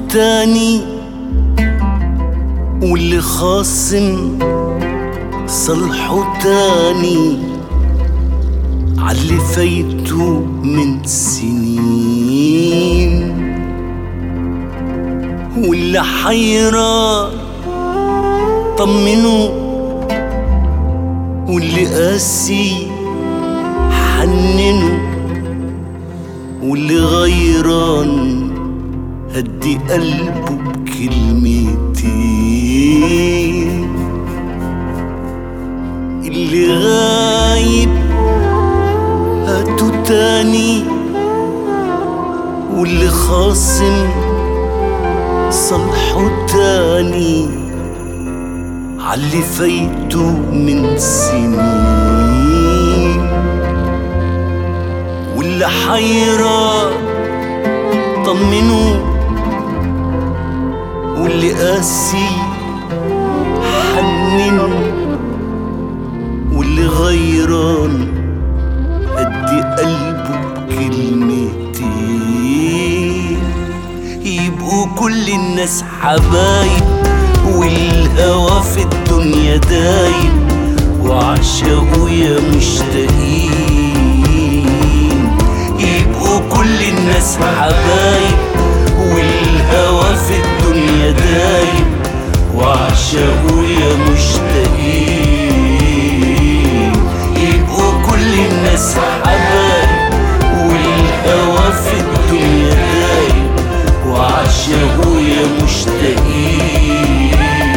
تاني واللي خاصم صلحه تاني عاللي فايته من سنين واللي حيران طمنه واللي قاسي حننه واللي غيران هدي قلبه بكلمتين اللي غايب هاتوا تاني واللي خاصم صلحه تاني عاللي فايته من سنين واللي حيران طمنه واللي قاسي حننه واللي غيران ادي قلبه بكلمتين يبقوا كل الناس حبايب والهوى في الدنيا دايب وعشقوا يا مشتاقين يبقوا كل الناس حبايب والهوى في الدنيا دايب وعشقوا يا مشتاقين يبقوا كل الناس حبايب والهوى في الدنيا دايب وعشقوا يا مشتاقين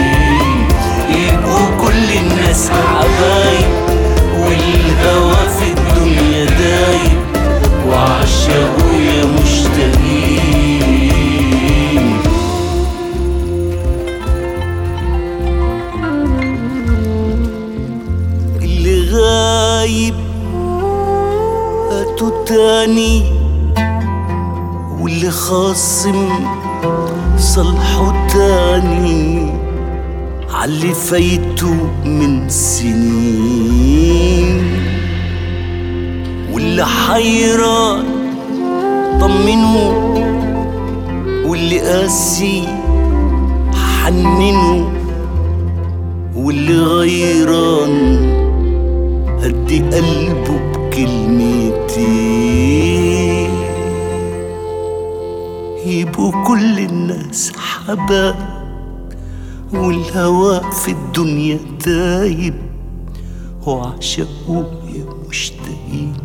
يبقوا كل الناس حبايب والهوى في الدنيا دايب وعشقوا يا مشتاقين اللي غايب هاتوا تاني واللي خاصم صلحه تاني عاللي فايته من سنين واللي حيران طمنه واللي قاسي حننه واللي غيران هدي قلبه بكلمتين يبقوا كل الناس حباب والهوى في الدنيا دايب وعشقوا يا مشتاقين